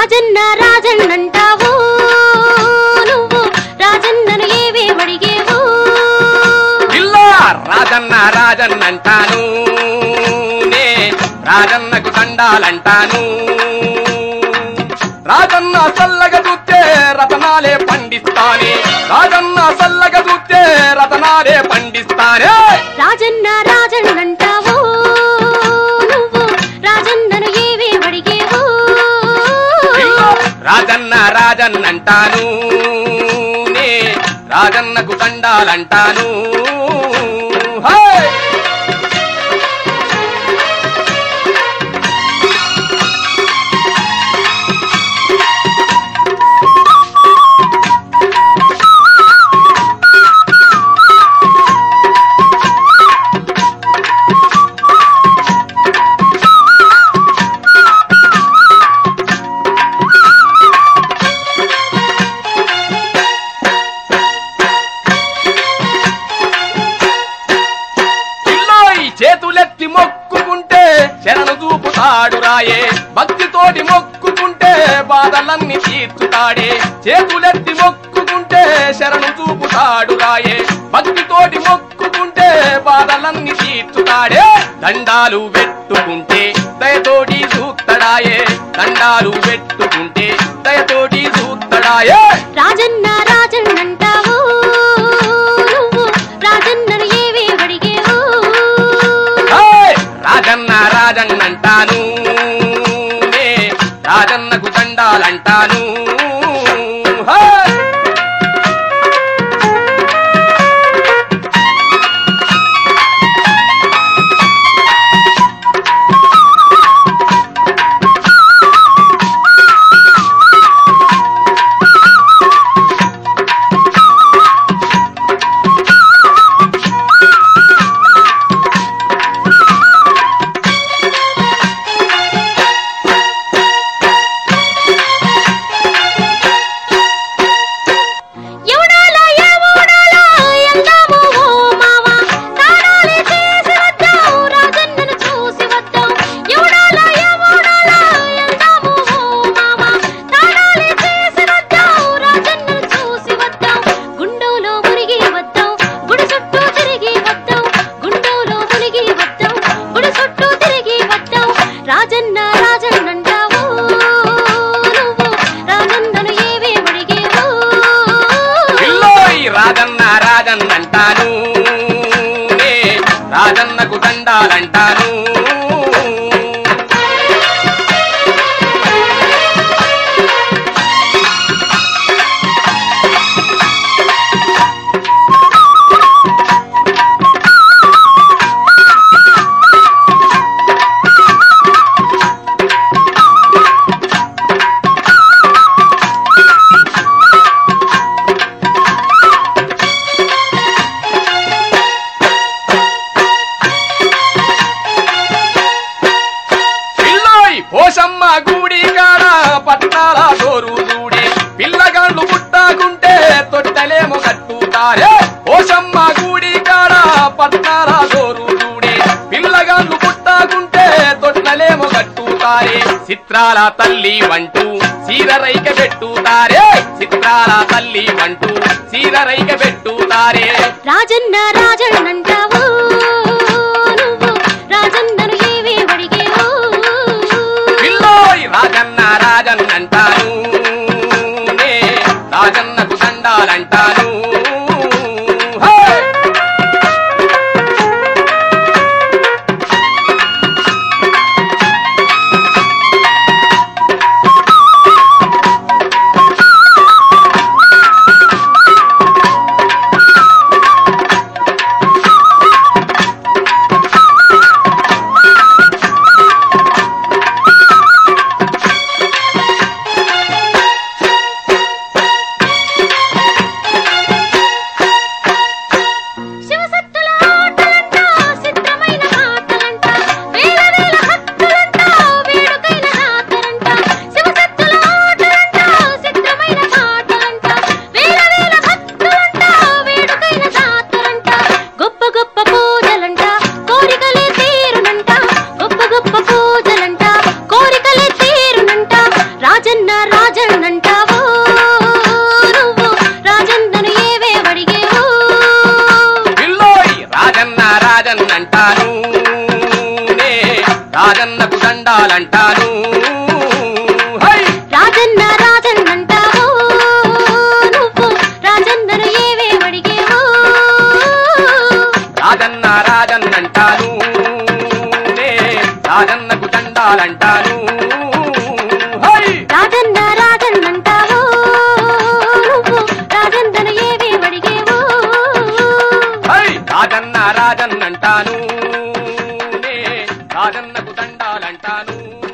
రాజన్న రాజన్నంటావు నువ్వు రాజన్నను ఏవే అడిగేవు ఇల్లా రాజన్న రాజన్న అంటాను నే రాజన్నకు దండాలంటాను రాజన్న సల్లగ చూస్తే రతనాలే పండిస్తానే రాజన్న సల్లగ చూస్తే రతనాలే పండిస్తానే రాజన్న రాజన్నంటావు నువ్వు రాజన్నను ఏవే అడిగేవు ఇల్లా రాజన్న రాజన్న అంటాను నే రాజన్నకు దండాలంటాను హే! పిల్లోయ్ చేతులెత్తి మొక్కుకుంటే శరణు చూపుతాడు రాయే భక్తితోటి మొక్కుకుంటే బాధలన్నీ తీర్చుతాడే చేతులెత్తి మొక్కుకుంటే శరణు చూపుతాడు రాయే భక్తితోటి మొక్కుకుంటే బాధలన్నీ తీర్చుతాడే దండాలు పెట్టుకుంటే దయతోటి చూస్తాడాయే దండాలు పెట్టుకుంటే దయతోటి చూస్తాడాయే రాజన్న రాజన్నంటావు నువ్వు రాజన్నను ఏవే అడిగేవు ఏయ్! రాజన్న రాజన్న అంటాను నే రాజన్నకు దండాలంటాను హే! ఎవడాలో ఎవడాలో వెళ్దాము ఓ మావా తాడాలే చేసి వద్దాం రాజన్నను చూసి వద్దాం ఎవడాలో ఎవడాలో వెళ్దాము ఓ మావా తాడాలే చేసి వద్దాం రాజన్నను చూసి వద్దాం గుండోలో మునిగి వద్దాం గుడి చుట్టూ తిరిగి వద్దాం గుండోలో మునిగి వద్దాం గుడి చుట్టూ తిరిగి వద్దాం రాజన్న రాజన్నంటావు నువ్వు రాజన్నను ఏవే అడిగేవు పిల్లోయ్ రాజన్న రాజన్న అంటాను నే రాజన్నకు దండాలంటాను పిల్లోయ్ పోషమ్మ గూడి కాడ పట్నాల దోరు దూడే పిల్లగాళ్ళు పుట్టాకుంటే తొట్టలేమో కట్టుతారే పోషమ్మ గూడి కాడ పట్నాల దోరు దూడే పిల్లగాళ్ళు పుట్టాకుంటే తొట్టలేమో కట్టుతారే చిత్రాల తల్లి వంటూ సీరరైక పెట్టుతారే చిత్రాల తల్లి వంటూ సీరరైక పెట్టుతారే రాజన్న రాజన్నంటావు నువ్వు రాజన్నను ఏవే అడిగేవు పిల్లోయ్ రాజన్న రాజన్న అంటాను నే రాజన్నకు దండాలంటాను హే! రాజన్న రాజన్నంటాను నే రాజన్నకు దండాలంటాను